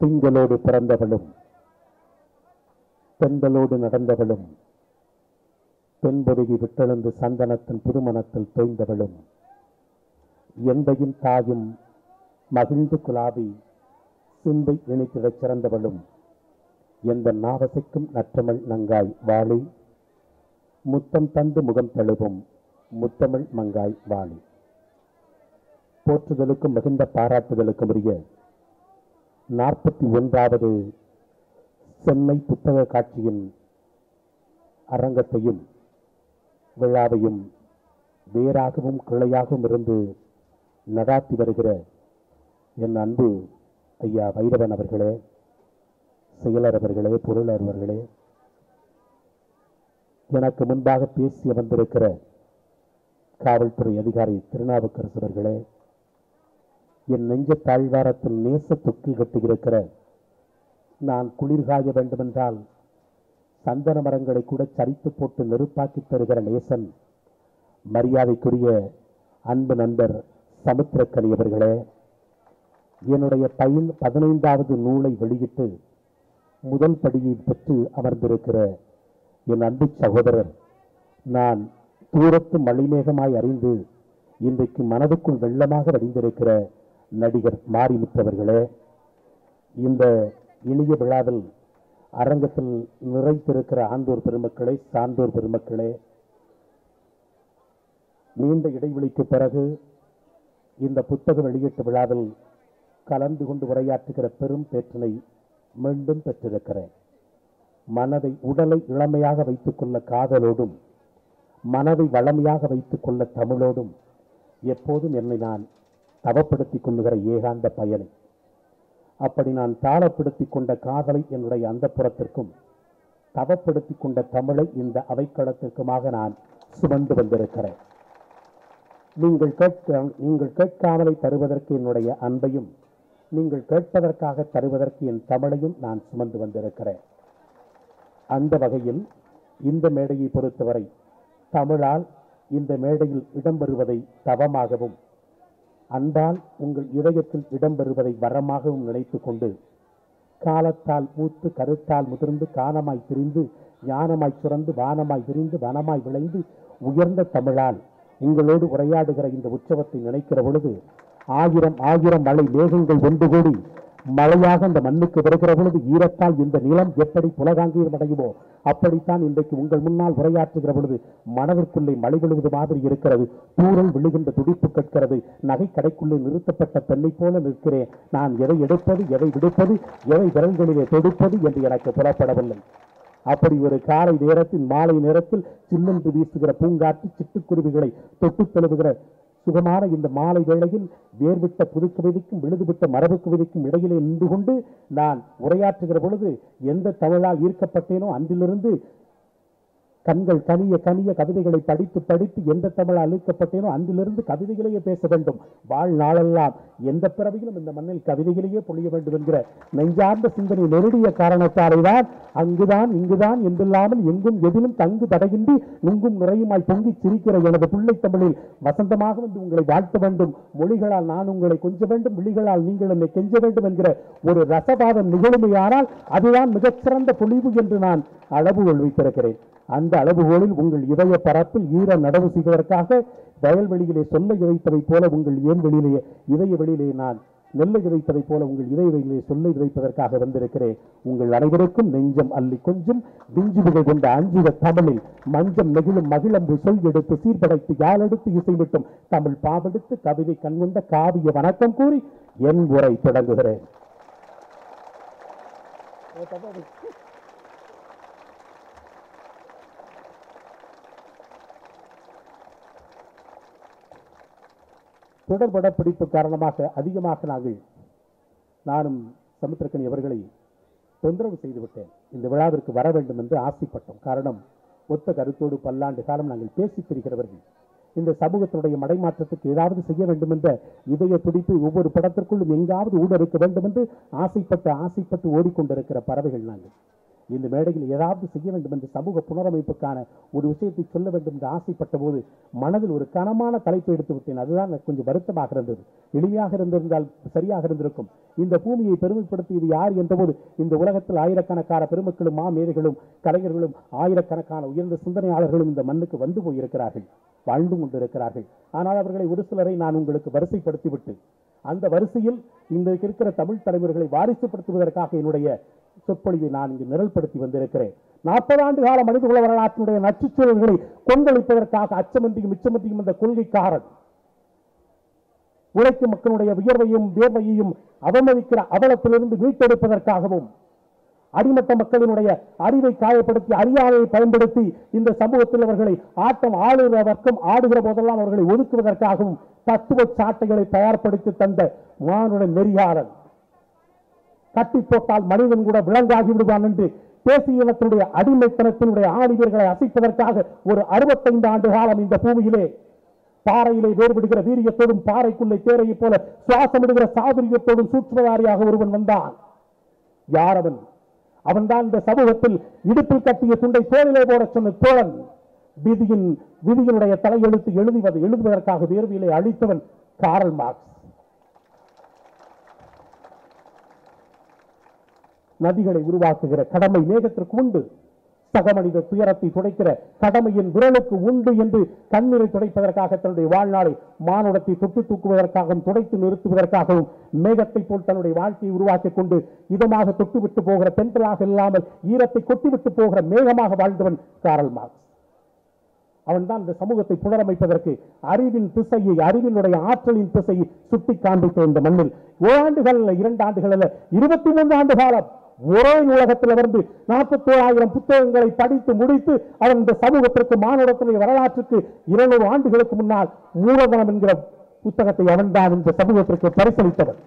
திங்களோடு பிறந்தவளும் பெண்களோடு நடந்தவளும் பெண்பொருகி விட்டெழுந்து சந்தனத்தின் புதுமணத்தில் தோய்ந்தவளும் எந்தையும் தாயும் மகிழ்ந்து குலாவி சிந்தை இணைத்திடச் சிறந்தவளும் எந்த நாவசைக்கும் நற்றமிழ் நங்காய் வாழி முத்தம் தந்து முகம் தழுவும் முத்தமிழ் மங்காய் வாழி போற்றுதலுக்கும் மிகுந்த பாராட்டுதலுக்கும் உரிய நாற்பத்தி ஒன்றாவது சென்னை புத்தக காட்சியின் அரங்கத்தையும் விழாவையும் வேறாகவும் கிளையாகவும் இருந்து நடாத்தி வருகிற என் அன்பு ஐயா வைரவன் அவர்களே செயலர் அவர்களே பொருளர் அவர்களே எனக்கு முன்பாக பேசி வந்திருக்கிற காவல்துறை அதிகாரி திருநாவுக்கரசு அவர்களே என் நெஞ்ச தாழ்வாரத்தில் நேச தொக்கி கட்டியிருக்கிற நான் குளிர்காய வேண்டுமென்றால் சந்தன மரங்களை கூட சரித்து போட்டு நெருப்பாக்கி தருகிற நேசன் மரியாதைக்குரிய அன்பு நண்பர் சமுத்திரக்கனி அவர்களே என்னுடைய பையன் பதினைந்தாவது நூலை வெளியிட்டு முதல் படியை பெற்று அமர்ந்திருக்கிற என் அன்பு சகோதரர் நான் தூரத்து மலைமேகமாய் அறிந்து இன்றைக்கு மனதுக்குள் வெள்ளமாக வடிந்திருக்கிற நடிகர் மாரிமுத்தவர்களே இந்த இனிய விழாவில் அரங்கத்தில் நிறைத்திருக்கிற ஆண்டோர் பெருமக்களே சான்றோர் பெருமக்களே நீண்ட இடைவெளிக்கு பிறகு இந்த புத்தக வெளியீட்டு விழாவில் கலந்து கொண்டு உரையாற்றுகிற பெரும் பேற்றினை மீண்டும் பெற்றிருக்கிறேன் மனதை உடலை இளமையாக வைத்துக் கொள்ள காதலோடும் மனதை வளமையாக வைத்துக் கொள்ள தமிழோடும் எப்போதும் என்னை நான் தவப்படுத்திக் கொள்ளுகிற ஏகாந்த பயனை அப்படி நான் தாளப்படுத்திக் கொண்ட காதலை என்னுடைய அந்த புறத்திற்கும் தவப்படுத்திக் கொண்ட தமிழை இந்த அவைக்களத்திற்குமாக நான் சுமந்து வந்திருக்கிறேன் நீங்கள் கேட்க நீங்கள் கேட்காமலை தருவதற்கு என்னுடைய அன்பையும் நீங்கள் கேட்பதற்காக தருவதற்கு என் தமிழையும் நான் சுமந்து வந்திருக்கிறேன் அந்த வகையில் இந்த மேடையை பொறுத்தவரை தமிழால் இந்த மேடையில் இடம்பெறுவதை தவமாகவும் அன்பால் உங்கள் இதயத்தில் இடம்பெறுவதை வரமாகவும் நினைத்துக் கொண்டு காலத்தால் மூத்து கருத்தால் முதிர்ந்து காணமாய் திரிந்து ஞானமாய் சுரந்து வானமாய் விரிந்து வனமாய் விளைந்து உயர்ந்த தமிழால் உங்களோடு உரையாடுகிற இந்த உற்சவத்தை நினைக்கிற பொழுது ஆயிரம் ஆயிரம் மழை மேகங்கள் ஒன்று கூடி மழையாக அந்த மண்ணுக்கு வருகிற பொழுது ஈரத்தால் இந்த நிலம் எப்படி புலகாங்கீரம் அடையுமோ அப்படித்தான் இன்றைக்கு உங்கள் முன்னால் உரையாற்றுகிற பொழுது மனதிற்குள்ளே மழை விழுவது மாதிரி இருக்கிறது தூரல் விழுகின்ற துடிப்பு கேட்கிறது நகை கடைக்குள்ளே நிறுத்தப்பட்ட பெண்ணை போல நிற்கிறேன் நான் எதை எடுப்பது எதை விடுப்பது எதை விரல்களிலே தொடுப்பது என்று எனக்கு புலப்படவில்லை அப்படி ஒரு காலை நேரத்தில் மாலை நேரத்தில் சின்னென்று வீசுகிற பூங்காற்று சிட்டுக்குருவிகளை தொட்டுத் தழுவுகிற சுகமான இந்த மாலை வேளையில் வேர்விட்ட புது கவிதைக்கும் விழுதுவிட்ட மரபு கவிதைக்கும் இடையிலே நின்று கொண்டு நான் உரையாற்றுகிற பொழுது எந்த தமிழால் ஈர்க்கப்பட்டேனோ அன்றிலிருந்து கண்கள் கனிய கனிய கவிதைகளை படித்து படித்து எந்த தமிழால் ஈர்க்கப்பட்டேனோ அன்றிலிருந்து கவிதைகளையே பேச வேண்டும் வாழ்நாளெல்லாம் எந்த பிறவியிலும் இந்த மண்ணில் கவிதைகளையே பொழிய வேண்டும் என்கிற நெஞ்சார்ந்த சிந்தனை நெருடிய காரணத்தாலே தான் அங்குதான் இங்குதான் என்றில்லாமல் எங்கும் எதிலும் தங்கு தடையின்றி நுங்கும் நுரையுமாய் பொங்கி சிரிக்கிற எனது பிள்ளை தமிழில் வசந்தமாக வந்து உங்களை வாழ்த்த வேண்டும் மொழிகளால் நான் உங்களை கொஞ்ச வேண்டும் விழிகளால் நீங்கள் என்னை கெஞ்ச வேண்டும் என்கிற ஒரு ரசபாதம் நிகழுமையானால் அதுதான் மிகச்சிறந்த பொழிவு என்று நான் அளவுகோல் வைத்திருக்கிறேன் அந்த அளவுகோலில் உங்கள் இதய பரப்பில் ஈர நடவு செய்வதற்காக வயல்வெளியிலே சொல்ல இறைப்பதைப் போல உங்கள் ஏன் வெளியிலே இதய வெளியிலே நான் நெல்லை விதைப்பதைப் போல உங்கள் இதய வெளியிலே சொல்ல விதைப்பதற்காக வந்திருக்கிறேன் உங்கள் அனைவருக்கும் நெஞ்சம் அள்ளி கொஞ்சம் விஞ்சுபுகள் கொண்ட அஞ்சுக தமிழில் மஞ்சம் நெகிழும் மகிழம்பு சொல் எடுத்து சீர்படைத்து யாழெடுத்து இசைவிட்டும் தமிழ் பாவெடுத்து கவிதை கண்கொண்ட காவிய வணக்கம் கூறி என் உரை தொடங்குகிறேன் தொடர்பட பிடிப்பு காரணமாக அதிகமாக நாங்கள் நானும் சமுத்திரக்கனி அவர்களை தொந்தரவு செய்துவிட்டேன் இந்த விழாவிற்கு வர வேண்டும் என்று ஆசைப்பட்டோம் காரணம் ஒத்த கருத்தோடு பல்லாண்டு காலம் நாங்கள் பேசித் திரிகிறவர்கள் இந்த சமூகத்தினுடைய மடைமாற்றத்துக்கு ஏதாவது செய்ய வேண்டும் என்ற இதய துடிப்பு ஒவ்வொரு படத்திற்குள்ளும் எங்காவது ஊடறுக்க வேண்டும் என்று ஆசைப்பட்டு ஆசைப்பட்டு ஓடிக்கொண்டிருக்கிற பறவைகள் நாங்கள் இந்த மேடையில் ஏதாவது செய்ய வேண்டும் என்று சமூக புனரமைப்புக்கான ஒரு விஷயத்தை சொல்ல வேண்டும் என்று ஆசைப்பட்ட போது மனதில் ஒரு கனமான தலைப்பை எடுத்து விட்டேன் அதுதான் எனக்கு கொஞ்சம் வருத்தமாக இருந்தது எளிமையாக இருந்திருந்தால் சரியாக இருந்திருக்கும் இந்த பூமியை பெருமைப்படுத்தியது யார் என்றபோது இந்த உலகத்தில் ஆயிரக்கணக்கான பெருமக்களும் மாமேதைகளும் கலைஞர்களும் ஆயிரக்கணக்கான உயர்ந்த சிந்தனையாளர்களும் இந்த மண்ணுக்கு வந்து போயிருக்கிறார்கள் வாழ்ந்து கொண்டிருக்கிறார்கள் ஆனால் அவர்களை ஒரு சிலரை நான் உங்களுக்கு வரிசைப்படுத்திவிட்டு அந்த வரிசையில் இன்றைக்கு இருக்கிற தமிழ் தலைவர்களை வாரிசுப்படுத்துவதற்காக என்னுடைய சொற்பொழிவை நான் இங்கு நிரல்படுத்தி வந்திருக்கிறேன் நாற்பது ஆண்டு கால மனிதகுல வரலாற்றினுடைய நச்சுச்சூழல்களை கொந்தளிப்பதற்காக அச்சமன்றியும் மிச்சமன்றியும் இந்த கொள்கைக்காரன் உழைக்கும் மக்களுடைய உயர்வையும் வேர்வையையும் அவமதிக்கிற அவலத்திலிருந்து மீட்டெடுப்பதற்காகவும் அடிமட்ட மக்களினுடைய அறிவை காயப்படுத்தி அறியாமையை பயன்படுத்தி இந்த சமூகத்தில் அவர்களை ஆட்டம் ஆளுகிற வர்க்கம் ஆடுகிற போதெல்லாம் அவர்களை ஒதுக்குவதற்காகவும் தத்துவ சாட்டைகளை தயார்படுத்தி தந்த மானுட நெறியாளன் கட்டி போட்டால் மனிதன் கூட விலங்காகி விடுவான் என்று தேசிய இனத்தினுடைய அடிமைத்தனத்தினுடைய ஆணிவர்களை அசைப்பதற்காக ஒரு அறுபத்தைந்து ஆண்டு காலம் இந்த பூமியிலே பாறையிலே வேறுபடுகிற வீரியத்தோடும் பாறைக்குள்ளே தேரையைப் போல சுவாசமிடுகிற சாதுரியத்தோடும் சூட்சுமதாரியாக ஒருவன் வந்தான் யார் அவன் அவன்தான் இந்த சமூகத்தில் இடுப்பில் கட்டிய துண்டை தோளிலே போட சொன்ன தோழன் விதியின் விதியினுடைய தலையெழுத்து எழுதுவது எழுதுவதற்காக வேர்வையிலே அழித்தவன் காரல் மார்க்ஸ் நதிகளை உருவாக்குகிற கடமை மேகத்திற்கு உண்டு சக மனித துயரத்தை துடைக்கிற கடமையின் விரலுக்கு உண்டு என்று கண்ணீரை துடைப்பதற்காக தன்னுடைய வாழ்நாளை மானுடத்தை தொட்டு தூக்குவதற்காகவும் துடைத்து நிறுத்துவதற்காகவும் மேகத்தை போல் தன்னுடைய வாழ்க்கையை உருவாக்கிக் கொண்டு இதமாக தொட்டுவிட்டு போகிற தென்றலாக இல்லாமல் ஈரத்தை கொட்டிவிட்டு போகிற மேகமாக வாழ்ந்தவன் காரல் மார்க்ஸ் அவன்தான் இந்த சமூகத்தை புனரமைப்பதற்கு அறிவின் திசையை அறிவினுடைய ஆற்றலின் திசையை சுட்டி காண்பித்த இந்த மண்ணில் ஓராண்டுகள் அல்ல இரண்டு ஆண்டுகள் அல்ல இருபத்தி மூன்று ஆண்டு காலம் ஒரே நூலகத்தில் அமர்ந்து நாற்பத்தோராயிரம் புத்தகங்களை படித்து முடித்து அவன் இந்த சமூகத்திற்கு மானுடத்தினுடைய வரலாற்றுக்கு இருநூறு ஆண்டுகளுக்கு முன்னால் மூலதனம் என்கிற புத்தகத்தை அவன்தான் இந்த சமூகத்திற்கு பரிசளித்தவன்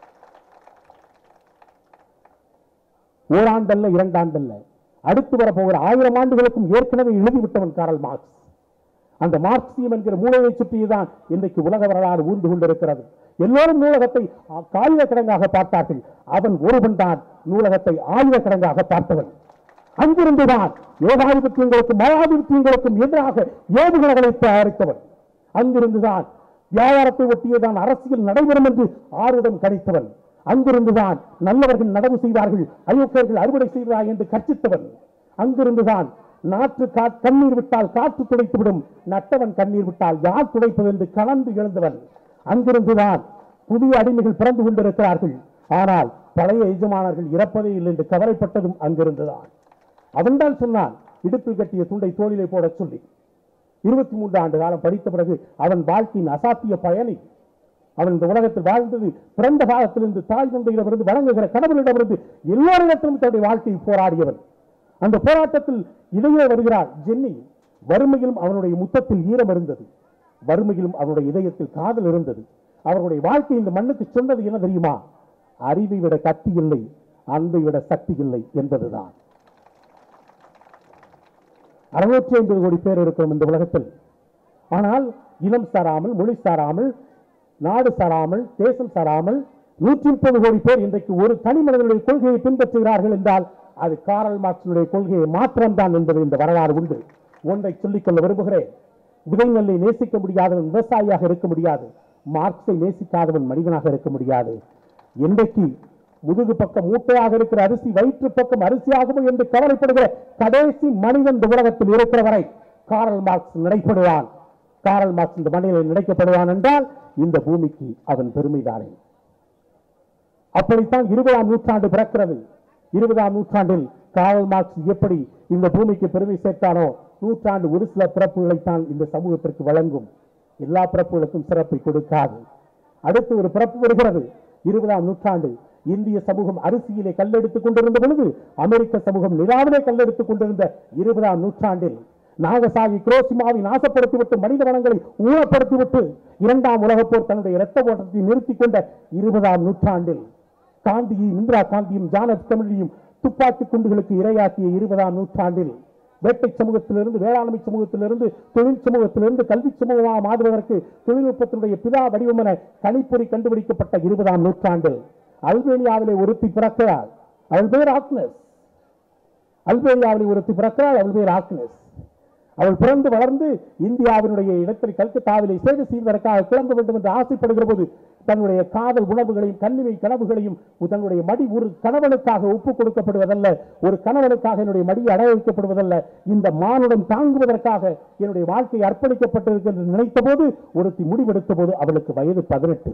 ஓராண்டல்ல இரண்டாண்டல்ல அடுத்து வரப்போகிற ஆயிரம் ஆண்டுகளுக்கும் ஏற்கனவே எழுதிவிட்டவன் காரல் மார்க்ஸ் அந்த மார்க்சியம் என்கிற மூளையை சுற்றிதான் இன்றைக்கு உலக வரலாறு ஊர்ந்து கொண்டிருக்கிறது எல்லோரும் நூலகத்தை காகித கிடங்காக பார்த்தார்கள் அவன் ஒருவன் தான் நூலகத்தை ஆயுத கிடங்காக பார்த்தவன் அங்கிருந்துதான் யோகாதிபத்தியங்களுக்கும் மகாதிபத்தியங்களுக்கும் எதிராக ஏவுகணைகளை தயாரித்தவன் அங்கிருந்துதான் வியாபாரத்தை ஒட்டியதான் அரசியல் நடைபெறும் என்று ஆருடம் கணித்தவன் அங்கிருந்துதான் நல்லவர்கள் நடவு செய்வார்கள் அயோக்கியர்கள் அறுவடை செய்வார்கள் என்று கற்பித்தவன் அங்கிருந்துதான் நாற்று கா- கண்ணீர் விட்டால் காற்று துடைத்துவிடும் நட்டவன் கண்ணீர் விட்டால் யார் துடைப்பது என்று கலந்து எழுந்தவன் அங்கிருந்துதான் புதிய அடிமைகள் பிறந்து கொண்டிருக்கிறார்கள் ஆனால் பழைய எஜமானர்கள் இறப்பதே இல்லை என்று கவலைப்பட்டதும் அங்கிருந்துதான் அவன்தான் சொன்னான் இடுப்பில் கட்டிய துண்டை தோளிலே போடச் சொல்லி இருபத்தி மூன்று ஆண்டு காலம் படித்த பிறகு அவன் வாழ்க்கையின் அசாத்திய பயணி அவன் இந்த உலகத்தில் வாழ்ந்தது பிறந்த காலத்திலிருந்து தாய் தந்தையிடமிருந்து வழங்குகிற கடவுளிடமிருந்து எல்லோரிடத்திலும் தன்னுடைய வாழ்க்கையை போராடியவன் அந்த போராட்டத்தில் இடையே வருகிறார் ஜென்னி வறுமையிலும் அவனுடைய முத்தத்தில் ஈரம் இருந்தது வறுமையிலும் அவனுடைய இதயத்தில் காதல் இருந்தது அவர்களுடைய வாழ்க்கை இந்த மண்ணுக்கு சொன்னது என்ன தெரியுமா அறிவை விட கத்தி இல்லை அன்பை விட சக்தி இல்லை என்பதுதான் அறுநூற்றி ஐம்பது கோடி பேர் இருக்கிறோம் இந்த உலகத்தில் ஆனால் இனம் சாராமல் மொழி சாராமல் நாடு சாராமல் தேசம் சாராமல் நூற்றி முப்பது கோடி பேர் இன்றைக்கு ஒரு தனி மனிதனுடைய கொள்கையை பின்பற்றுகிறார்கள் என்றால் அது காரல் மார்க்சினுடைய கொள்கையை மாத்திரம்தான் என்பது இந்த வரலாறு உண்டு ஒன்றை சொல்லிக்கொள்ள விரும்புகிறேன் விதைநெல்லை நேசிக்க முடியாதவன் விவசாயியாக இருக்க முடியாது மார்க்ஸை நேசிக்காதவன் மனிதனாக இருக்க முடியாது இன்றைக்கு முதுகு பக்கம் மூட்டையாக இருக்கிற அரிசி வயிற்று பக்கம் அரிசியாகுமோ என்று கவலைப்படுகிற கடைசி மனிதன் இந்த உலகத்தில் இருக்கிற வரை காரல் மார்க்ஸ் நடைபெறுவான் காரல் மார்க்ஸ் இந்த மண்ணில் நினைக்கப்படுவான் என்றால் இந்த பூமிக்கு அவன் பெருமைதானே அப்படித்தான் இருபதாம் நூற்றாண்டு பிறக்கிறது இருபதாம் நூற்றாண்டில் காரல் மார்க்ஸ் எப்படி இந்த பூமிக்கு பெருமை சேர்த்தானோ நூற்றாண்டு ஒரு சில பிறப்புகளைத்தான் இந்த சமூகத்திற்கு வழங்கும் எல்லா பிறப்புகளுக்கும் சிறப்பை கொடுக்காது அடுத்து ஒரு பிறப்பு வருகிறது இருபதாம் நூற்றாண்டு இந்திய சமூகம் அரிசியிலே கல்லெடுத்துக் கொண்டிருந்த பொழுது அமெரிக்க சமூகம் நிலாவிலே கல்லெடுத்துக் கொண்டிருந்த இருபதாம் நூற்றாண்டில் நாகசாகி குரோசிமாவை நாசப்படுத்திவிட்டு மனித வனங்களை ஊழப்படுத்திவிட்டு இரண்டாம் உலகப் போர் தன்னுடைய இரத்த ஓட்டத்தை நிறுத்திக் கொண்ட இருபதாம் நூற்றாண்டில் காந்தியும் இந்திரா காந்தியும் ஜானத் கமிழியும் துப்பாக்கி குண்டுகளுக்கு இரையாக்கிய இருபதாம் நூற்றாண்டில் வேட்டை சமூகத்திலிருந்து வேளாண்மை சமூகத்திலிருந்து தொழில் சமூகத்திலிருந்து கல்வி சமூகமாக மாறுவதற்கு தொழில்நுட்பத்தினுடைய பிதா வடிவம் என கணிப்பொறி கண்டுபிடிக்கப்பட்ட இருபதாம் நூற்றாண்டில் அல்பேனியாவிலே ஒருத்தி பிறக்கிறார் அவள் பேர் ஆக்னஸ் அல்பேனியாவில் ஒருத்தி பிறக்கிறாள் அவள் பேர் ஆக்னஸ் அவள் பிறந்து வளர்ந்து இந்தியாவினுடைய இடத்தில் கல்கத்தாவிலே சேவை செய்வதற்காக கிளம்ப வேண்டும் என்று ஆசைப்படுகிற போது தன்னுடைய காதல் உணவுகளையும் கண்ணிமை கனவுகளையும் தன்னுடைய மடி ஒரு கணவனுக்காக ஒப்புக் கொடுக்கப்படுவதல்ல ஒரு கணவனுக்காக என்னுடைய மடி அடைய வைக்கப்படுவதல்ல இந்த மானுடம் தாங்குவதற்காக என்னுடைய வாழ்க்கை அர்ப்பணிக்கப்பட்டிருக்கு என்று நினைத்த போது ஒருத்தி முடிவெடுத்த போது அவளுக்கு வயது பதினெட்டு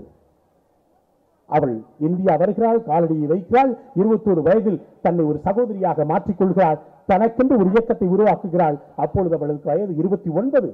அவள் இந்தியா வருகிறாள் காலடியை வைக்கிறாள் இருபத்தோரு வயதில் தன்னை ஒரு சகோதரியாக மாற்றிக்கொள்கிறாள் தனக்கென்று ஒரு இயக்கத்தை உருவாக்குகிறாள் அப்பொழுது அவளுக்கு வயது இருபத்தி ஒன்பது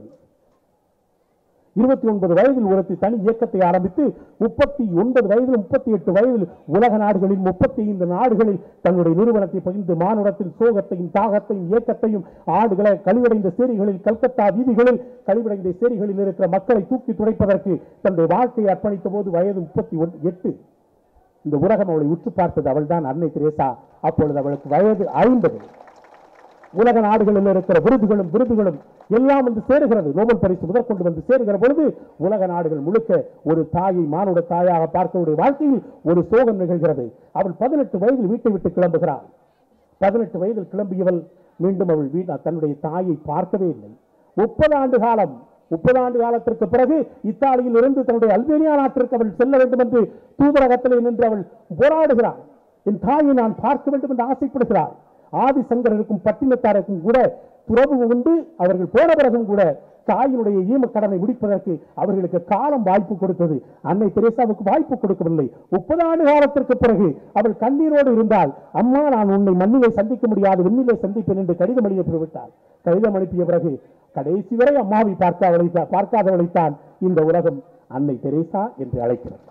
இருபத்தி ஒன்பது வயதில் ஒருத்தி தனி இயக்கத்தை ஆரம்பித்து முப்பத்தி ஒன்பது வயதில் முப்பத்தி எட்டு வயதில் உலக நாடுகளில் முப்பத்தி ஐந்து நாடுகளில் தன்னுடைய நிறுவனத்தை பகிர்ந்து மானுடத்தின் சோகத்தையும் தாகத்தையும் இயக்கத்தையும் ஆடுகளை கழிவடைந்த சேரிகளில் கல்கத்தா வீதிகளில் கழிவடைந்த சேரிகளில் இருக்கிற மக்களை தூக்கி துடைப்பதற்கு தன்னுடைய வாழ்க்கையை அர்ப்பணித்த போது வயது முப்பத்தி ஒன் எட்டு இந்த உலகம் அவளை உற்று பார்த்தது அவள்தான் அன்னை தெரேசா அப்பொழுது அவளுக்கு வயது ஐம்பது உலக நாடுகளில் இருக்கிற விருதுகளும் விருதுகளும் எல்லாம் வந்து சேருகிறது நோபல் பரிசு முதற்கொண்டு வந்து சேருகிற பொழுது உலக நாடுகள் முழுக்க ஒரு தாயை மானுட தாயாக பார்க்கக்கூடிய வாழ்க்கையில் ஒரு சோகம் நிகழ்கிறது அவள் பதினெட்டு வயதில் வீட்டை விட்டு கிளம்புகிறாள் பதினெட்டு வயதில் கிளம்பியவள் மீண்டும் அவள் வீட்டா தன்னுடைய தாயை பார்க்கவே இல்லை முப்பது ஆண்டு காலம் முப்பது ஆண்டு காலத்திற்கு பிறகு இத்தாலியில் இருந்து தன்னுடைய அல்பேனியா நாட்டிற்கு அவள் செல்ல வேண்டும் என்று தூதரகத்திலே நின்று அவள் போராடுகிறாள் என் தாயை நான் பார்க்க வேண்டும் என்று ஆசைப்படுகிறாள் ஆதிசங்கரருக்கும் பட்டினத்தாருக்கும் கூட துறவு உண்டு அவர்கள் போன பிறகும் கூட தாயினுடைய ஈம கடனை முடிப்பதற்கு அவர்களுக்கு காலம் வாய்ப்பு கொடுத்தது அன்னை தெரேசாவுக்கு வாய்ப்பு கொடுக்கவில்லை முப்பது ஆண்டு காலத்திற்கு பிறகு அவள் கண்ணீரோடு இருந்தால் அம்மா நான் உன்னை மண்ணிலே சந்திக்க முடியாது விண்ணிலே சந்திப்பேன் என்று கடிதம் அனுப்பி விட்டாள் கடிதம் அனுப்பிய பிறகு கடைசி வரை அம்மாவை பார்க்காதவளை பார்க்காதவளைத்தான் இந்த உலகம் அன்னை தெரேசா என்று அழைக்கிறது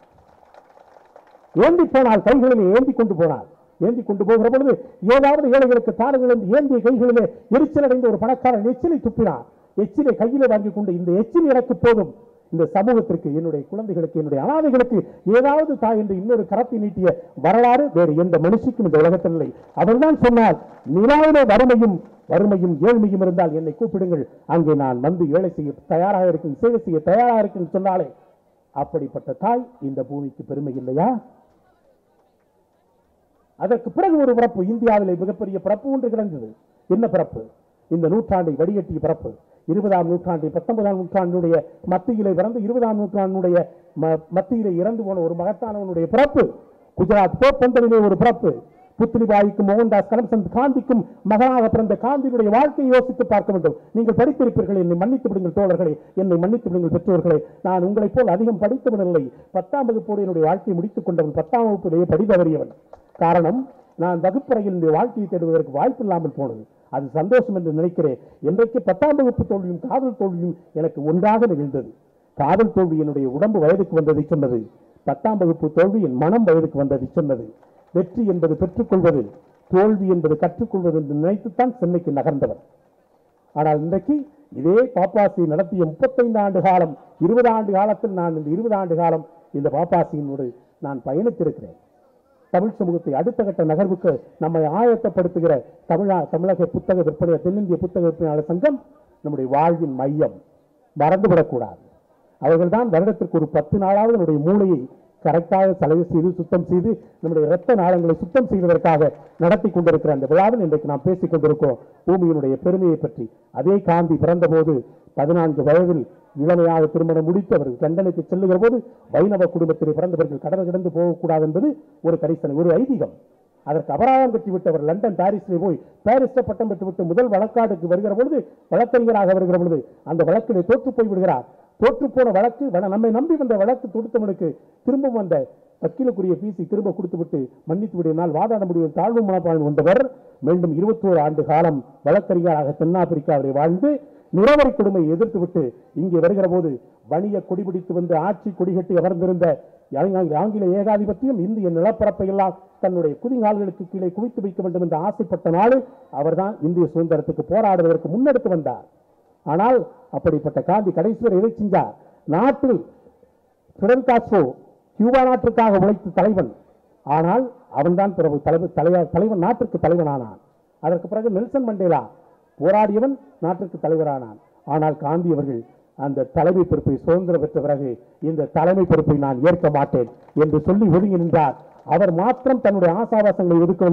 ஏந்தி போனால் கைகளிலே ஏந்தி கொண்டு போனாள் ஏந்தி கொண்டு போகிற பொழுது ஏதாவது ஏழைகளுக்கு தாரங்கள் என்று ஏந்திய கைகளிலே எரிச்சல் அடைந்த ஒரு பணக்காரன் எச்சிலை துப்பினார் எச்சிலை கையிலே வாங்கி கொண்டு இந்த எச்சில் எனக்கு போதும் இந்த சமூகத்திற்கு என்னுடைய குழந்தைகளுக்கு என்னுடைய அனாதைகளுக்கு ஏதாவது தாய் என்று இன்னொரு கரத்தை நீட்டிய வரலாறு வேறு எந்த மனுஷிக்கும் இந்த உலகத்தில் இல்லை அவர்தான் சொன்னார் நிலாவிலே வறுமையும் வறுமையும் ஏழ்மையும் இருந்தால் என்னை கூப்பிடுங்கள் அங்கே நான் வந்து வேலை செய்ய தயாராக இருக்கேன் சேவை செய்ய தயாராக இருக்கேன் சொன்னாலே அப்படிப்பட்ட தாய் இந்த பூமிக்கு பெருமை இல்லையா அதற்கு பிறகு ஒரு பிறப்பு இந்தியாவிலே மிகப்பெரிய பிறப்பு ஒன்று கிடந்தது என்ன பிறப்பு இந்த நூற்றாண்டை வடிகட்டிய பிறப்பு இருபதாம் நூற்றாண்டு பத்தொன்பதாம் நூற்றாண்டுடைய மத்தியிலே பிறந்து இருபதாம் நூற்றாண்டுடைய ம- மத்தியிலே இறந்து போன ஒரு மகத்தானவனுடைய பிறப்பு குஜராத் போர்பந்தரிலே ஒரு பிறப்பு புத்லிபாய்க்கும் மோகன்தாஸ் கரம்சந்த் காந்திக்கும் மகனாக பிறந்த காந்தியினுடைய வாழ்க்கையை யோசித்து பார்க்க வேண்டும் நீங்கள் படித்திருப்பீர்கள் என்னை மன்னித்து விடுங்கள் தோழர்களே என்னை மன்னித்து விடுங்கள் பெற்றோர்களே நான் உங்களைப் போல் அதிகம் படித்தவன் இல்லை பத்தாம் வகுப்போடு என்னுடைய வாழ்க்கையை முடித்துக் கொண்டவன் பத்தாம் வகுப்பிலேயே படித்தவறியவன் காரணம் நான் வகுப்பறையில் என்னுடைய வாழ்க்கையை தேடுவதற்கு வாய்ப்பு இல்லாமல் போனது அது சந்தோஷம் என்று நினைக்கிறேன் இன்றைக்கு பத்தாம் வகுப்பு தோல்வியும் காதல் தோல்வியும் எனக்கு ஒன்றாக நிகழ்ந்தது காதல் தோல்வி என்னுடைய உடம்பு வயதுக்கு வந்ததை சொன்னது பத்தாம் வகுப்பு தோல்வி என் மனம் வயதுக்கு வந்ததை சொன்னது வெற்றி என்பது பெற்றுக்கொள்வது தோல்வி என்பது கற்றுக்கொள்வது என்று நினைத்துத்தான் சென்னைக்கு நகர்ந்தவர் ஆனால் இன்றைக்கு இதே பாப்பாசி நடத்திய முப்பத்தைந்து ஆண்டு காலம் இருபது ஆண்டு காலத்தில் நான் இந்த இருபது ஆண்டு காலம் இந்த பாப்பாசியினோடு நான் பயணித்திருக்கிறேன் தமிழ் சமூகத்தை அடுத்த கட்ட நகர்வுக்கு நம்மை ஆயத்தப்படுத்துகிற தமிழா தமிழக புத்தக விற்பனை தென்னிந்திய புத்தக விற்பனையாளர் சங்கம் நம்முடைய வாழ்வின் மையம் மறந்துவிடக்கூடாது அவர்கள்தான் வருடத்திற்கு ஒரு பத்து நாளாவது நம்முடைய மூளையை கரெக்டாக செலவு செய்து சுத்தம் செய்து நம்முடைய இரத்த நாளங்களை சுத்தம் செய்வதற்காக நடத்தி கொண்டிருக்கிற அந்த விழாவில் இன்றைக்கு நாம் பேசிக் கொண்டிருக்கிறோம் பூமியினுடைய பெருமையை பற்றி அதே காந்தி பிறந்தபோது பதினான்கு வயதில் இளமையாக திருமணம் முடித்து அவர்கள் லண்டனுக்கு செல்லுகிற போது வைணவ குடும்பத்தில் பிறந்தவர்கள் கடல் கடந்து போகக்கூடாது என்பது ஒரு கரிசனை ஒரு ஐதீகம் அதற்கு அபராதம் கட்டிவிட்டு அவர் லண்டன் பாரிஸிலே போய் பாரிஸில் பட்டம் பெற்றுவிட்டு முதல் வழக்காடுக்கு வருகிற பொழுது வழக்கறிஞராக வருகிற பொழுது அந்த வழக்கிலே தோற்று போய் விடுகிறார் தோற்று போன வழக்கு வ- நம்மை நம்பி வந்த வழக்கு தொடுத்தவனுக்கு திரும்ப வந்த வக்கீலுக்குரிய ஃபீஸை திரும்ப கொடுத்துவிட்டு மன்னித்து விடினால் வாதாட முடியும் தாழ்வு மனப்பான்மை வந்தவர் மீண்டும் இருபத்தோரு ஆண்டு காலம் வழக்கறிஞராக தென்னாப்பிரிக்காவிலே வாழ்ந்து நிறவரி கொடுமையை எதிர்த்துவிட்டு இங்கே வருகிற போது வணிக கொடிபிடித்து வந்து ஆட்சி கொடிகட்டி அமர்ந்திருந்த ஆங்க- ஆங்கில ஏகாதிபத்தியம் இந்திய நிலப்பரப்பை எல்லாம் தன்னுடைய குதிங்கால்களுக்கு கீழே குவித்து வைக்க வேண்டும் என்று ஆசைப்பட்ட நாள் அவர்தான் இந்திய சுதந்திரத்துக்கு போராடுவதற்கு முன்னெடுத்து வந்தார் ஆனால் அப்படிப்பட்ட காந்தி கடைசி வரை எதை செஞ்சார் நாட்டில் பிடல் காஸ்ட்ரோ கியூபா நாட்டிற்காக உழைத்த தலைவன் ஆனால் அவன்தான் பிறகு தலைவர் தலைவர் தலைவன் நாட்டிற்கு தலைவனானான் அதற்கு பிறகு நெல்சன் மண்டேலா போராடியவன் நாட்டிற்கு தலைவரானான் ஆனால் காந்தி அவர்கள் அந்த தலைமை பொறுப்பை சுதந்திரம் பெற்ற பிறகு இந்த தலைமை பொறுப்பை நான் ஏற்க மாட்டேன் என்று சொல்லி ஒதுங்கி நின்றார் அவர் மாத்திரம் தன்னுடைய ஆசாவாசங்களை ஒதுக்கவில்லை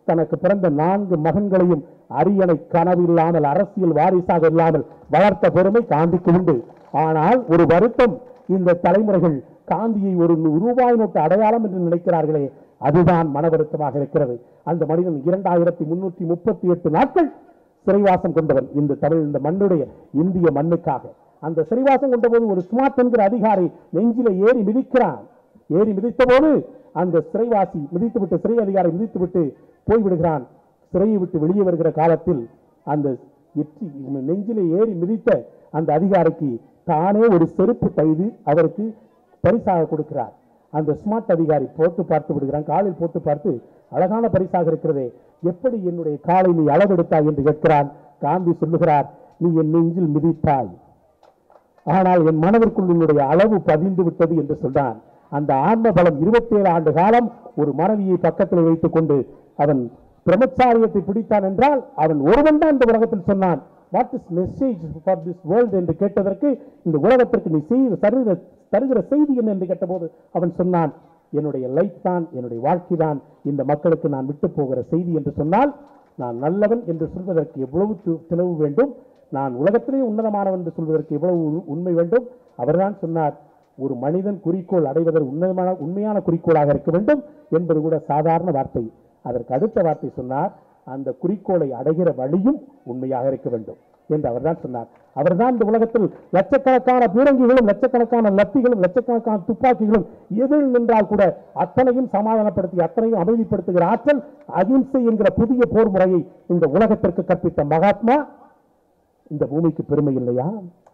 தனக்கு பிறந்த நான்கு மகன்களையும் அரியணை கனவு இல்லாமல் அரசியல் வாரிசாக இல்லாமல் வளர்த்த பெருமை காந்திக்கு உண்டு ஆனால் ஒரு வருத்தம் இந்த தலைமுறைகள் காந்தியை ஒரு நூ- ரூபாய் நோட்டு அடையாளம் என்று நினைக்கிறார்களே அதுதான் மன வருத்தமாக இருக்கிறது அந்த மனிதன் இரண்டாயிரத்தி முன்னூற்றி முப்பத்தி எட்டு நாட்கள் சிறைவாசம் கொண்டவன் இந்த தமிழ் இந்த மண்ணுடைய இந்திய மண்ணுக்காக அந்த சிறைவாசம் கொண்டபோது ஒரு ஸ்மார்ட் என்கிற அதிகாரி நெஞ்சில ஏறி மிதிக்கிறான் ஏறி மிதித்த போது அந்த சிறைவாசி மிதித்துவிட்டு சிறை அதிகாரி மிதித்துவிட்டு போய்விடுகிறான் சிறையை விட்டு வெளியே வருகிற காலத்தில் அந்த எச்சி நெஞ்சிலே ஏறி மிதித்த அந்த அதிகாரிக்கு தானே ஒரு செருப்பு கைது அவருக்கு பரிசாக கொடுக்கிறார் அந்த ஸ்மார்ட் அதிகாரி போட்டு பார்த்து விடுகிறான் காலில் போட்டு பார்த்து அழகான பரிசாக இருக்கிறதே எப்படி என்னுடைய காலை நீ அளவெடுத்தாய் என்று கேட்கிறான் காந்தி சொல்லுகிறார் நீ என் நெஞ்சில் மிதித்தாய் ஆனால் என் மனதிற்குள் உன்னுடைய அளவு பதிந்து விட்டது என்று சொன்னான் அந்த ஆன்ம பலம் 27 ஆண்டு காலம் ஒரு மனைவியை பக்கத்தில் வைத்துக் கொண்டு அவன் பிரம்மச்சாரியத்தை பிடித்தான் என்றால் அவன் ஒருவன் தான் இந்த உலகத்தில் சொன்னான் what is message for this world என்று கேட்டதற்கு இந்த உலகத்திற்கு நீ செய்த தருகிற தருகிற செய்தி என்ன என்று கேட்டபோது அவன் சொன்னான் என்னுடைய லைஃப் தான் என்னுடைய வாழ்க்கை தான் இந்த மக்களுக்கு நான் விட்டு போகிற செய்தி என்று சொன்னால் நான் நல்லவன் என்று சொல்வதற்கு எவ்வளவு து- தினவு வேண்டும் நான் உலகத்திலே உன்னதமானவன் என்று சொல்வதற்கு எவ்வளவு உ- உண்மை வேண்டும் அவர்தான் சொன்னார் ஒரு மனிதன் குறிக்கோள் அடைவதற்கு உன்னதமான உண்மையான குறிக்கோளாக இருக்க வேண்டும் என்பது கூட சாதாரண வார்த்தை அதற்கு அடுத்த வார்த்தை சொன்னார் அந்த குறிக்கோளை அடைகிற வழியும் உண்மையாக இருக்க வேண்டும் என்று அவர்தான் சொன்னார் அவர்தான் இந்த உலகத்தில் லட்சக்கணக்கான பீரங்கிகளும் லட்சக்கணக்கான லத்திகளும் லட்சக்கணக்கான துப்பாக்கிகளும் எதில் நின்றால் கூட அத்தனையும் சமாதானப்படுத்தி அத்தனையும் அமைதிப்படுத்துகிற ஆற்றல் அகிம்சை என்கிற புதிய போர் முறையை இந்த உலகத்திற்கு கற்பித்த மகாத்மா இந்த பூமிக்கு பெருமை இல்லையா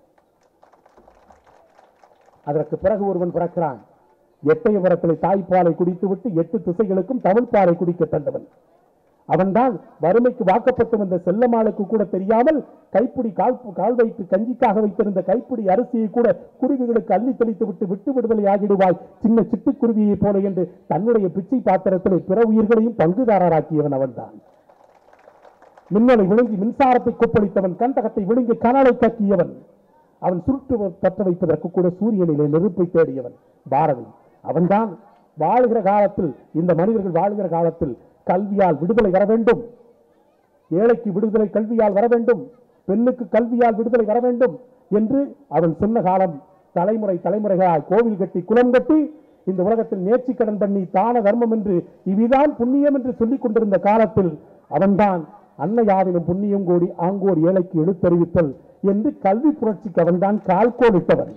அதற்கு பிறகு ஒருவன் பிறக்கிறான் எட்டயபுரத்திலே தாய்ப்பாலை குடித்துவிட்டு எட்டு திசைகளுக்கும் தமிழ் பாலை குடிக்க தந்தவன் அவன்தான் வறுமைக்கு வாக்கப்பட்டு வந்த செல்லம்மாளுக்கு கூட தெரியாமல் கைப்பிடி கால் கால் வைத்து கஞ்சிக்காக வைத்திருந்த கைப்பிடி அரிசியை கூட குருவிகளுக்கு அள்ளி தெளித்து விட்டு விட்டு விடுதலை ஆகிடுவாய் சின்ன சிட்டுக்குருவியைப் போல என்று தன்னுடைய பிச்சை பாத்திரத்திலே பிற உயிர்களையும் பங்குதாரராக்கியவன் அவன்தான் மின்னலை விழுங்கி மின்சாரத்தை கொப்பளித்தவன் கந்தகத்தை விழுங்கி கனலை கக்கியவன் அவன் சுருட்டு பற்ற வைப்பதற்கு கூட சூரியனிலே நெருப்பை தேடியவன் பாரதி அவன்தான் வாழுகிற காலத்தில் இந்த மனிதர்கள் வாழுகிற காலத்தில் கல்வியால் விடுதலை வர வேண்டும் ஏழைக்கு விடுதலை கல்வியால் வர வேண்டும் பெண்ணுக்கு கல்வியால் விடுதலை வர வேண்டும் என்று அவன் சொன்ன காலம் தலைமுறை தலைமுறைகளாய் கோவில் கட்டி குளம் கட்டி இந்த உலகத்தில் நேர்ச்சி கடன் பண்ணி தான தர்மம் என்று இவ்விதான் புண்ணியம் என்று சொல்லிக் கொண்டிருந்த காலத்தில் அவன்தான் அன்னையாவிலும் புண்ணியம் கோடி ஆங்கோர் ஏழைக்கு எழுத்தறிவித்தல் என்று கல்வி புரட்சிக்கு அவன்தான் கால்கோலிட்டவன்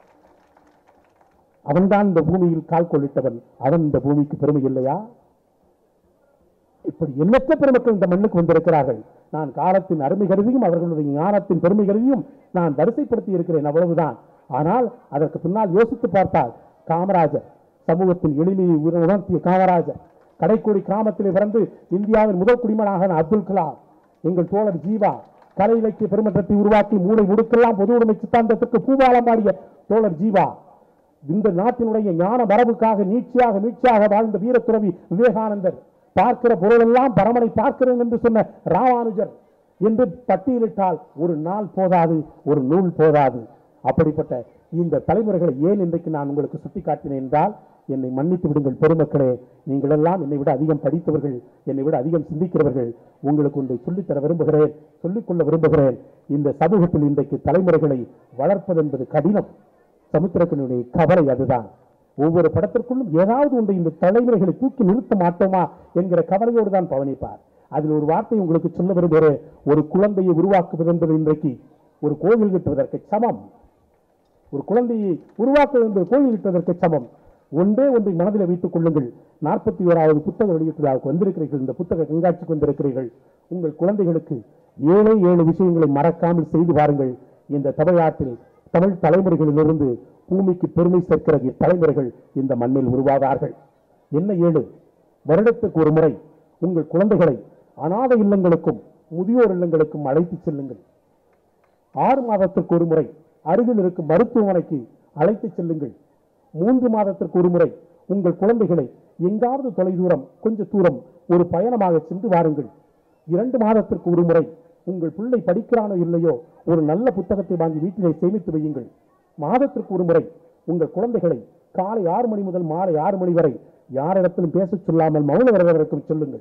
அவன்தான் இந்த பூமியில் கால்கோலிட்டவன் அவன் இந்த பூமிக்கு பெருமை இல்லையா இப்படி எண்ணற்ற பெருமக்கள் இந்த மண்ணுக்கு வந்திருக்கிறார்கள் நான் காலத்தின் அருமை கருதியும் அவர்களுடைய ஞானத்தின் பெருமை கருதியும் நான் வரிசைப்படுத்தி இருக்கிறேன் அவ்வளவுதான் ஆனால் அதற்கு பின்னால் யோசித்து பார்த்தால் காமராஜர் சமூகத்தின் எளிமையை உண- உணர்த்திய காமராஜர் கடைக்கோடி கிராமத்திலே பிறந்து இந்தியாவின் முதல் குடிமகனாக அப்துல் கலாம் எங்கள் தோழர் ஜீவா கலை இலக்கிய பெருமற்றத்தை உருவாக்கி மூளை முடுக்கெல்லாம் பொது உடைமை சித்தாந்தத்திற்கு பூபாலம் பாடிய தோழர் ஜீவா இந்த நாட்டினுடைய ஞான மரபுக்காக நீட்சியாக மீட்சியாக வாழ்ந்த வீரத்துறவி விவேகானந்தர் பார்க்கிற பொருளெல்லாம் பரமனை பார்க்கிறேன் என்று சொன்ன ராமானுஜர் என்று பட்டியலிட்டால் ஒரு நாள் போதாது ஒரு நூல் போதாது அப்படிப்பட்ட இந்த தலைமுறைகளை ஏன் இன்றைக்கு நான் உங்களுக்கு சுட்டிக்காட்டினேன் என்றால் என்னை மன்னித்து விடுங்கள் பெருமக்களே நீங்கள் எல்லாம் என்னை விட அதிகம் படித்தவர்கள் என்னை விட அதிகம் சிந்திக்கிறவர்கள் உங்களுக்கு ஒன்றை சொல்லித்தர விரும்புகிறேன் சொல்லிக்கொள்ள விரும்புகிறேன் இந்த சமூகத்தில் இன்றைக்கு தலைமுறைகளை வளர்ப்பது என்பது கடினம் சமுத்திரக்கனுடைய கவலை அதுதான் ஒவ்வொரு படத்திற்குள்ளும் ஏதாவது ஒன்று இந்த தலைமுறைகளை தூக்கி நிறுத்த மாட்டோமா என்கிற கவலையோடு தான் பவனிப்பார் அதில் ஒரு வார்த்தை உங்களுக்கு சொல்ல விரும்புகிறேன் ஒரு குழந்தையை உருவாக்குவது என்பது இன்றைக்கு ஒரு கோவில் கட்டுவதற்கு சமம் ஒரு குழந்தையை உருவாக்குவது என்பது கோவில் கட்டுவதற்கு சமம் ஒன்றே ஒன்றை மனதில் வைத்துக் கொள்ளுங்கள் நாற்பத்தி ஓராவது புத்தக வெளியீட்டு விழாவுக்கு வந்திருக்கிறீர்கள் இந்த புத்தக கண்காட்சிக்கு வந்திருக்கிறீர்கள் உங்கள் குழந்தைகளுக்கு ஏழே ஏழு விஷயங்களை மறக்காமல் செய்து பாருங்கள் இந்த தமிழ்நாட்டில் தமிழ் தலைமுறைகளிலிருந்து பூமிக்கு பெருமை சேர்க்கிற தலைமுறைகள் இந்த மண்ணில் உருவாவார்கள் என்ன ஏழு வருடத்துக்கு ஒரு முறை உங்கள் குழந்தைகளை அநாத இல்லங்களுக்கும் முதியோர் இல்லங்களுக்கும் அழைத்து செல்லுங்கள் ஆறு மாதத்திற்கு ஒரு முறை அருகில் இருக்கும் மருத்துவமனைக்கு அழைத்து செல்லுங்கள் மூன்று மாதத்திற்கு ஒரு முறை உங்கள் குழந்தைகளை எங்காவது தொலைதூரம் கொஞ்ச தூரம் ஒரு பயணமாக சென்று வாருங்கள் இரண்டு மாதத்திற்கு ஒரு முறை உங்கள் பிள்ளை படிக்கிறானோ இல்லையோ ஒரு நல்ல புத்தகத்தை வாங்கி வீட்டிலே சேமித்து வையுங்கள் மாதத்திற்கு ஒரு முறை உங்கள் குழந்தைகளை காலை ஆறு மணி முதல் மாலை ஆறு மணி வரை யாரிடத்திலும் பேசச் சொல்லாமல் மௌன விரதம் சொல்லுங்கள்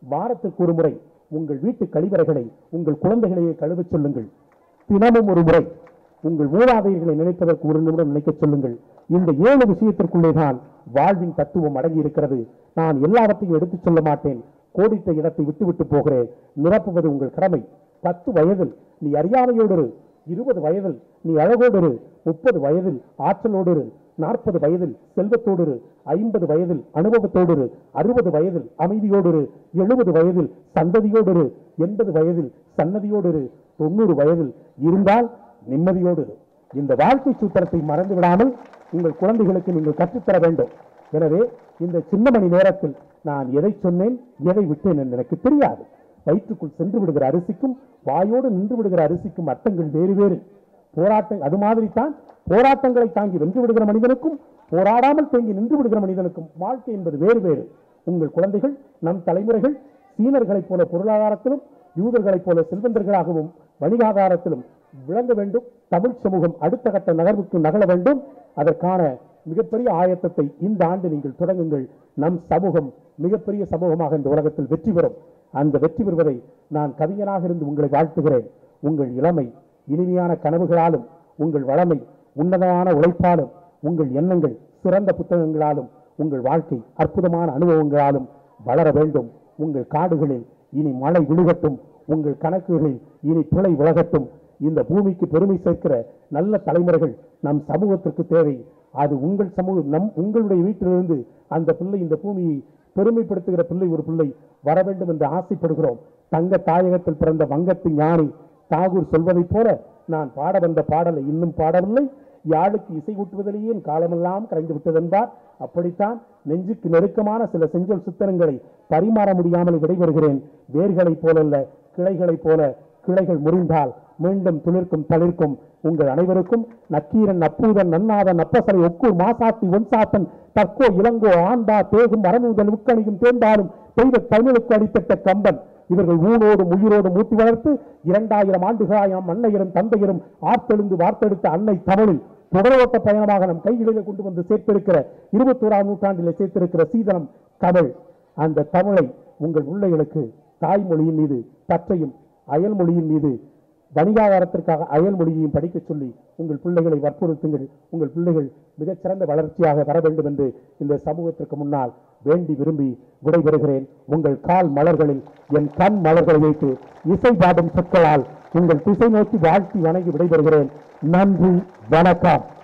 வாரத்துக்கு ஒரு முறை உங்கள் வீட்டு கழிவறைகளை உங்கள் குழந்தைகளையே கழுவச் சொல்லுங்கள் தினமும் ஒரு முறை உங்கள் மூதாதையர்களை நினைப்பதற்கு ஒரு நிமிடம் நினைக்கச் சொல்லுங்கள் இந்த ஏழு விஷயத்திற்குள்ளே தான் வாழ்வின் தத்துவம் அடங்கி இருக்கிறது நான் எல்லாவற்றையும் எடுத்துச் சொல்ல மாட்டேன் கோடிட்ட இடத்தை விட்டு விட்டு போகிறேன் நிரப்புவது உங்கள் கடமை பத்து வயதில் நீ அறியாமையோடு இரு. இருபது வயதில் நீ அழகோடு இரு. முப்பது வயதில் ஆற்றலோடு இரு. நாற்பது வயதில் செல்வத்தோடு இரு. ஐம்பது வயதில் அனுபவத்தோடு இரு. அறுபது வயதில் அமைதியோடு இரு. எழுபது வயதில் சந்ததியோடு இரு. எண்பது வயதில் சன்னதியோடு இரு. தொண்ணூறு வயதில் இருந்தால் நிம்மதியோடு இரு. இந்த வாழ்க்கை சூத்திரத்தை மறந்து விடாமல் உங்கள் குழந்தைகளுக்கு நீங்கள் கற்றுத்தர வேண்டும் எனவே இந்த சின்ன மணி நேரத்தில் நான் எதை சொன்னேன் எதை விட்டேன் என்று எனக்கு தெரியாது வயிற்றுக்குள் சென்று விடுகிற அரிசிக்கும் வாயோடு நின்று விடுகிற அரிசிக்கும் அர்த்தங்கள் வேறு வேறு போராட்டம் அது மாதிரி தான் போராட்டங்களை தாங்கி வென்று விடுகிற மனிதனுக்கும் போராடாமல் தேங்கி நின்று விடுகிற மனிதனுக்கும் வாழ்க்கை என்பது வேறு வேறு உங்கள் குழந்தைகள் நம் தலைமுறைகள் சீனர்களைப் போல பொருளாதாரத்திலும் யூதர்களைப் போல செல்வந்தர்களாகவும் வணிகாதாரத்திலும் விளங்க வேண்டும் தமிழ் சமூகம் அடுத்த கட்ட நகர்வுக்கு நகர வேண்டும் அதற்கான மிகப்பெரிய ஆயத்தத்தை இந்த ஆண்டு நீங்கள் தொடங்குங்கள் நம் சமூகம் மிகப்பெரிய சமூகமாக இந்த உலகத்தில் வெற்றி பெறும் அந்த வெற்றி பெறுவதை நான் கவிஞனாக இருந்து உங்களை வாழ்த்துகிறேன் உங்கள் இளமை இனிமையான கனவுகளாலும் உங்கள் வளமை உன்னதமான உழைப்பாலும் உங்கள் எண்ணங்கள் சிறந்த புத்தகங்களாலும் உங்கள் வாழ்க்கை அற்புதமான அனுபவங்களாலும் வளர வேண்டும் உங்கள் காடுகளில் இனி மழை விழுகட்டும் உங்கள் கணக்குகளில் இனி பிழை விலகட்டும் இந்த பூமிக்கு பெருமை சேர்க்கிற நல்ல தலைமுறைகள் நம் சமூகத்திற்கு தேவை அது உங்கள் சமூகம் நம் உங்களுடைய வீட்டிலிருந்து அந்த பிள்ளை இந்த பூமியை பெருமைப்படுத்துகிற பிள்ளை ஒரு பிள்ளை வர வேண்டும் என்று ஆசைப்படுகிறோம் தங்க தாயகத்தில் பிறந்த வங்கத்து ஞானி தாகூர் சொல்வதைப் போல நான் பாட வந்த பாடலை இன்னும் பாடவில்லை யாழுக்கு இசை ஊட்டுவதிலேயே என் காலமெல்லாம் கரைந்து விட்டதென்பார் அப்படித்தான் நெஞ்சுக்கு நெருக்கமான சில செஞ்சொல் சித்தனங்களை பரிமாற முடியாமல் விடைபெறுகிறேன் வேர்களைப் போலல்ல கிளைகளைப் போல கிளைகள் முறிந்தால் மீண்டும் துளிர்க்கும் தளிர்க்கும் உங்கள் அனைவருக்கும் நக்கீரன் அப்பூதன் நன்னாதன் அப்பசலை ஒக்கூர் மாசாத்தி ஒன்சாத்தன் தற்கோ இளங்கோ ஆண்டா தேகும் அரணுதல் உக்கணியும் தேர்ந்தாலும் தெய்வ தமிழுக்கு அடித்தட்ட கம்பன் இவர்கள் ஊனோடும் உயிரோடும் ஊட்டி வளர்த்து இரண்டாயிரம் ஆண்டுகளாயாம் அன்னையரும் தந்தையரும் ஆர்த்தெழுந்து வார்த்தெடுத்த அன்னை தமிழில் தொடரோட்ட பயணமாக நம் கைகளிலே கொண்டு வந்து சேர்த்திருக்கிற இருபத்தோராம் நூற்றாண்டிலே சேர்த்திருக்கிற சீதனம் தமிழ் அந்த தமிழை உங்கள் பிள்ளைகளுக்கு தாய்மொழியின் மீது பற்றையும் அயல்மொழியின் மீது வணிகாதாரத்திற்காக அயல்மொழியையும் படிக்கச் சொல்லி உங்கள் பிள்ளைகளை வற்புறுத்துங்கள் உங்கள் பிள்ளைகள் மிகச்சிறந்த வளர்ச்சியாக வர வேண்டும் என்று இந்த சமூகத்திற்கு முன்னால் வேண்டி விரும்பி விடைபெறுகிறேன் உங்கள் கால் மலர்களில் என் கண் மலர்களை வைத்து இசை பாடும் சொற்களால் உங்கள் திசை நோக்கி வாழ்த்தி வணங்கி விடைபெறுகிறேன் நன்றி வணக்கம்